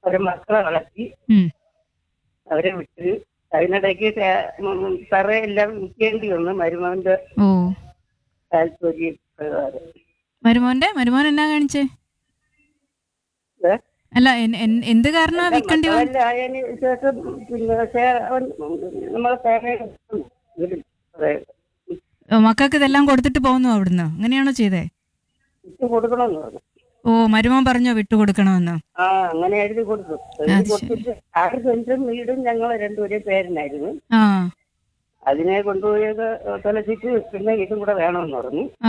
അവരെ മക്കളെ വളർത്തി ഉം. അവരെ വിട്ട് അതിനിടയ്ക്ക് തറയെല്ലാം വിൽക്കേണ്ടി വന്നു മരുമകന്റെ ഓ താല്പര്യ പ്രകാരം മരുമോന്റെ മരുമോൻ എന്നാ കാണിച്ചേ ഏ? അല്ല എൻ- എൻ- എന്ത് കാരണമാ വിൽക്കേണ്ടി വന്നു മക്കളെല്ലാം ആയതിന് ശേഷം പിന്നെ പക്ഷേ അവൻ നമ്മളെ ഫാമിലി വിട്ടു മക്കൾക്ക് ഇതെല്ലാം കൊടുത്തിട്ട് പോകുന്നു അവിടുന്ന് അങ്ങനെയാണോ ചെയ്തേ കൊടുക്കണമെന്ന് പറഞ്ഞു ഓ മരുമോൻ പറഞ്ഞോ വിട്ടുകൊടുക്കണമെന്ന് ആ അങ്ങനെ എഴുതി കൊടുത്തു എഴുതി കൊടുത്തിട്ട് ആറ് സെന്റും വീടും ഞങ്ങൾ രണ്ടുപേരെ പേരിനായിരുന്നു ആ അതിനെ കൊണ്ടുപോയത് തൊലച്ചിട്ട് പിന്നെ ഇതും കൂടെ വേണമെന്ന് പറഞ്ഞു ആ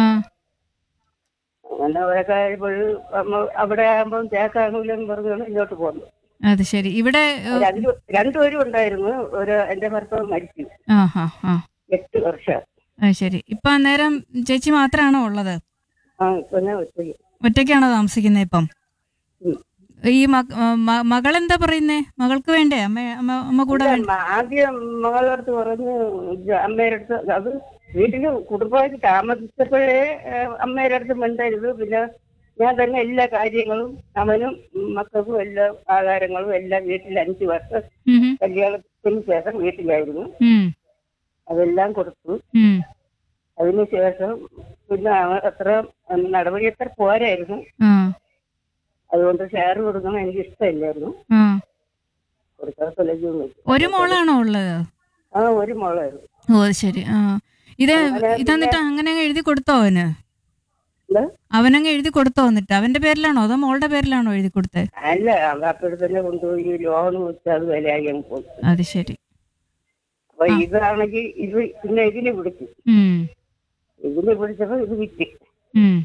അങ്ങനെ അവരൊക്കെ ആയപ്പോൾ അവിടെ ആകുമ്പോൾ തേക്കാണൂലെന്ന് പറഞ്ഞാണ് ഇങ്ങോട്ട് പോകുന്നത് അത് ശരി ഇവിടെ ഏ, രണ്ടു രണ്ടുപേരും ഉണ്ടായിരുന്നു ഒരു എന്റെ ഭർത്താവ് മരിച്ചു ആ ഹാ ആ എട്ട് വർഷം അത് ശരി ഇപ്പൊ അന്നേരം ചേച്ചി മാത്രമാണോ ഉള്ളത് ആ ഇപ്പൊ ഞാൻ ഒറ്റയ്ക്ക് ഒറ്റയ്ക്കാണോ താമസിക്കുന്നത് ഇപ്പം ഉം. ഈ മകൾ എന്താ പറയുന്നേ മകൾക്ക് വേണ്ടേ അമ്മ അമ്മ അമ്മ കൂടെ വേണ്ട ഇല്ല, ആദ്യം മകളുടെ അടുത്ത് പറഞ്ഞു ജ- അമ്മയുടെ അടുത്ത് അത് വീട്ടില് കുടുംബമായിട്ട് താമസിച്ചപ്പോഴേ ഏഹ്, അമ്മയുടെ അടുത്ത് മിണ്ടരുത് പിന്നെ ഞാൻ തന്നെ എല്ലാ കാര്യങ്ങളും അവനും മക്കൾക്കും എല്ലാ ആഹാരങ്ങളും എല്ലാം വീട്ടിൽ അഞ്ചു വർഷം ഉം, ഉം, കല്യാണത്തിന് ശേഷം വീട്ടിലായിരുന്നു ഉം, അതെല്ലാം കൊടുത്തു ഉം. അതിനുശേഷം പിന്നെ അവ- അത്ര നടപടി അത്ര പോരായിരുന്നു ആ അതുകൊണ്ട് ഷെയർ കൊടുക്കണം എനിക്ക് ഇഷ്ടമില്ലായിരുന്നു ആ കൊടുക്കാൻ സ്ഥലം ഒരു മോളാണോ ഉള്ളത് ആ ഒരു മോളായിരുന്നു ഓ അത് ശരി ആ ഇത് ഇതെന്നിട്ട് അങ്ങനെ അങ്ങ് എഴുതി കൊടുത്തോ അവന് എന്താ? അവനങ്ങ് എഴുതി കൊടുത്തോ എന്നിട്ട് അവന്റെ പേരിലാണോ അതോ മോളുടെ പേരിലാണോ എഴുതി കൊടുത്തത് അല്ല അപ്പോഴും തന്നെ കൊണ്ടുപോയി ലോൺ വെച്ച് അത് വിലയായി അങ്ങ് പോയി അത് ശരി അപ്പൊ ഇതാണെങ്കിൽ ഇത് പിന്നെ ഇതിന് പിടിച്ചു ഉം ഇതിന് പിടിച്ചപ്പോ ഇത് വിറ്റ് ഉം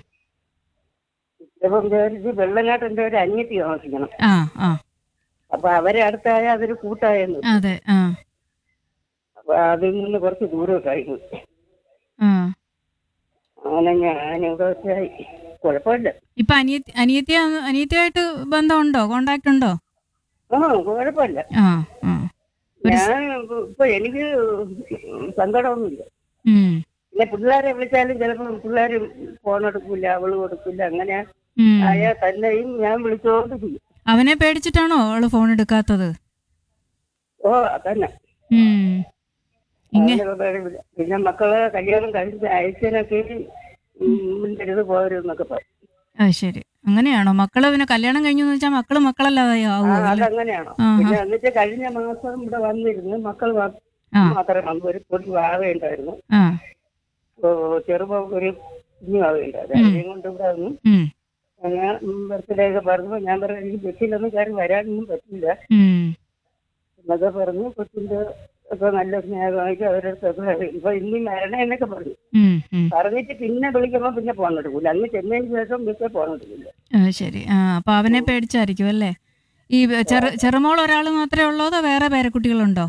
ഇപ്പൊ വിചാരിച്ച് വെള്ളനാട്ട് എന്റെ ഒരു അനിയത്തി താമസിക്കണം ആ ആ അപ്പൊ അവരെ അടുത്തായ അതൊരു കൂട്ടായെന്ന് അതെ ആ അപ്പൊ അതിൽ നിന്ന് കുറച്ച് ദൂരമൊക്കെയായിരുന്നു ആ അങ്ങനെ ഞാൻ ഇവിടെ വെച്ചായി കുഴപ്പമില്ല ഇപ്പൊ അനിയത്തി അനിയത്തി അനിയത്തിയായിട്ട് ബന്ധമുണ്ടോ കോണ്ടാക്ട് ഉണ്ടോ ആ കുഴപ്പമില്ല ആ ആ ഞാൻ ഇപ്പൊ എനിക്ക് സങ്കടമൊന്നുമില്ല ഉം പിന്നെ പിള്ളേരെ വിളിച്ചാലും ചിലപ്പോൾ പിള്ളേർ ഫോൺ എടുക്കില്ല അവള് കൊടുക്കില്ല അങ്ങനെ ഉം ആയാൽ തന്നെയും ഞാൻ വിളിച്ചോണ്ട് ചെയ്യും അവനെ പേടിച്ചിട്ടാണോ അവള് ഫോൺ എടുക്കാത്തത് ഓ തന്നെ ഉം ഇങ്ങ അങ്ങനെ പേടിയില്ല. പിന്നെ മക്കളെ കല്യാണം കഴിച്ച് അയച്ചനൊക്കെ മിണ്ടരുത് പോരുന്നൊക്കെ പറയും ആ ശരി അങ്ങനെയാണോ മക്കള് പിന്നെ കല്യാണം കഴിഞ്ഞു എന്ന് വെച്ചാൽ മക്കള് മക്കളല്ലാതെ ആ ആവുമോ അല്ലേ? അതങ്ങനെയാണോ ആഹാ. പിന്നെ എന്നിട്ട് കഴിഞ്ഞ മാസം ഇവിടെ വന്നിരുന്നു മക്കൾ മാ- ആ മാത്രം വന്നു ഒരു പൊടി വാവയുണ്ടായിരുന്നു ആ ചെറുപ്പം ഒരു കുഞ്ഞു വാവയുണ്ടായിരുന്നു അതിനെയും കൊണ്ട് ഇവിടെ വന്നു ഉം ഞാൻ ബർത്ത്ഡേ ഒക്കെ പറഞ്ഞു ഞാൻ പറഞ്ഞു എനിക്ക് ബസ്സിലൊന്നും കയറി വരാനൊന്നും പറ്റില്ല ഉം എന്നൊക്കെ പറഞ്ഞു കൊച്ചിന്റെ ഒക്കെ നല്ല സ്നേഹമായിട്ട് അവരടുത്തൊക്കെ ഇപ്പൊ ഇനി മരണം എന്നൊക്കെ പറഞ്ഞു ഉം ഉം പറഞ്ഞിട്ട് പിന്നെ വിളിക്കുമ്പോ പിന്നെ ഫോൺ എടുക്കൂല അന്ന് ചെന്നതിന് ശേഷം പിന്നെ ഫോൺ എടുക്കില്ല ആ ശരി ആ അപ്പൊ അവനെ പേടിച്ചായിരിക്കും അല്ലേ ഈ ചെറു ചെറുമോൾ ഒരാൾ മാത്രമേ ഉള്ളോ അതോ വേറെ പേരക്കുട്ടികളുണ്ടോ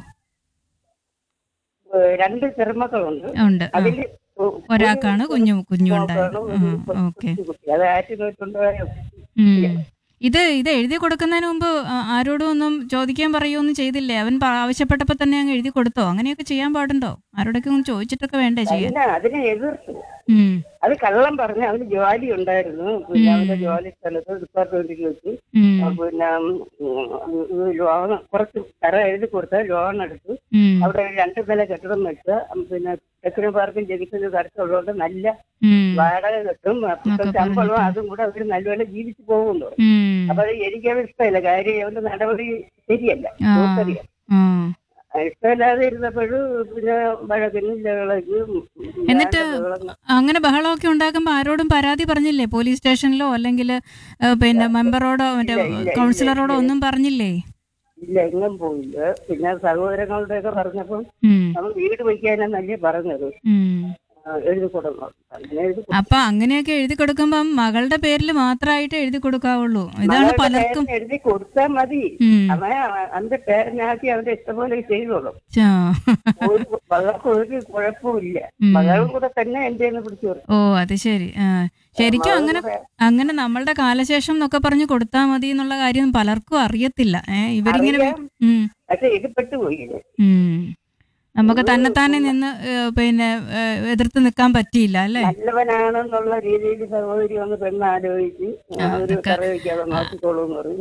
ഏഹ് രണ്ട് ചെറുമക്കളുണ്ട് ഉണ്ട് ആ. അതില് ഒ- ഒരാൾക്കാണ് കുഞ്ഞു കുഞ്ഞു ഉണ്ടായത് ഒരു ആ ഓക്കെ കൊച്ചു കുട്ടി അത് ആറ്റുകൊണ്ടുപോയ ഉം. ഇത് ഇത് എഴുതി കൊടുക്കുന്നതിന് മുമ്പ് ആ- ആരോടും ഒന്നും ചോദിക്കാൻ പറയുകയൊന്നും ചെയ്തില്ലേ അവൻ പ- ആവശ്യപ്പെട്ടപ്പോ തന്നെ അങ്ങ് എഴുതി കൊടുത്തോ അങ്ങനെയൊക്കെ ചെയ്യാൻ പാടുണ്ടോ ആരോടൊക്കെ ഒന്ന് ചോദിച്ചിട്ടൊക്കെ വേണ്ടേ ചെയ്യാൻ പിന്നെ അതിനെ എതിർത്തു ഉം. അത് കള്ളം പറഞ്ഞ് അവന് ജോലി ഉണ്ടായിരുന്നു പിന്നെ അവന്റെ ജോലി സ്ഥലത്ത് ഡിപ്പാർട്ട്മെന്റിൽ വെച്ച് ഉം. ആ, പിന്നെ ലോൺ കുറച്ച് തറ എഴുതി കൊടുത്ത ലോൺ എടുത്ത് ഉം. അവിടെ ഒരു രണ്ട് നില കെട്ടിടം വെച്ച് പിന്നെ ടെക്നോ പാർക്കും ജനിക്കുന്ന തരത്തിലുള്ളതുകൊണ്ട് നല്ല ഉം. വാടക കിട്ടും അപ്പൊ എന്നൊക്കെ ശമ്പളവും അതും കൂടെ അവര് നല്ലപോലെ ജീവിച്ചു പോകുന്നു ഉം. അപ്പൊ അത് എനിക്കത് ഇഷ്ടമില്ല കാര്യം അവന്റെ നടപടി ശരിയല്ല ആ. ദോഷരിയല്ല. ആ. ഇഷ്ടമില്ലാതെ ഇരുന്നപ്പോഴും പിന്നെ വഴക്കിനും ലഹളയ്ക്കും എന്നിട്ട് വേണ്ട ബഹളം- അങ്ങനെ ബഹളമൊക്കെ ഉണ്ടാക്കുമ്പോൾ ആരോടും പരാതി പറഞ്ഞില്ലേ പോലീസ് സ്റ്റേഷനിലോ അല്ലെങ്കിൽ പിന്നെ മെമ്പറോടോ മറ്റേ ഇല്ല, ഇല്ല, കൗൺസിലറോടോ ഒന്നും പറഞ്ഞില്ലേ ഇല്ല എങ്ങും പോയില്ല പിന്നെ സഹോദരങ്ങളുടെ ഒക്കെ പറഞ്ഞപ്പം ഉം. അവൻ വീട് വയ്ക്കാനെന്നല്ലേ പറഞ്ഞത് ഉം. ആ, എഴുതി കൊടുക്കണം അങ്ങനെ എഴുതി കൊടുത്തു. അപ്പൊ അങ്ങനെയൊക്കെ എഴുതി കൊടുക്കുമ്പം മകളുടെ പേരിൽ മാത്രമായിട്ട് എഴുതി കൊടുക്കാവുള്ളൂ ഇതാണ് മകളുടെ പലർക്കും പേരിൽ എഴുതി കൊടുത്താൽ മതി ഉം. അവൻ അവന്റെ പേരനാക്കി അവന്റെ ഇഷ്ടംപോലെ ചെയ്തോളും ചാ. ഒരു മകൾക്ക് ഒരു കുഴപ്പമില്ല ഉം. മകളും കൂടെ തന്നെ എന്റെ പിടിച്ചു കൊടുത്തു ഓ അത് ശരി ആ ശരിക്കും അങ്ങനെ അങ്ങനെ നമ്മളുടെ കാലശേഷം എന്നൊക്കെ പറഞ്ഞ് കൊടുത്താൽ മതി എന്നുള്ള കാര്യം പലർക്കും അറിയത്തില്ല ഏ ഇവരിങ്ങനെ വി- അറിയാം. ഉം. പക്ഷെ ഇത് പെട്ടുപോയില്ലേ ഉം. നമുക്ക് തന്നെത്താനെ നിന്ന് ഏ, പിന്നെ ഏ, എതിർത്ത് നിൽക്കാൻ പറ്റിയില്ല അല്ലേ നല്ലവനാണെന്നുള്ള രീതിയിൽ സഹോദരി ഒന്ന് പെണ്ണ് ആലോചിച്ച് ആ, ഒരു അതൊക്കെ- കറി വയ്ക്കാതെ നോക്കിക്കോളൂ എന്ന് പറയും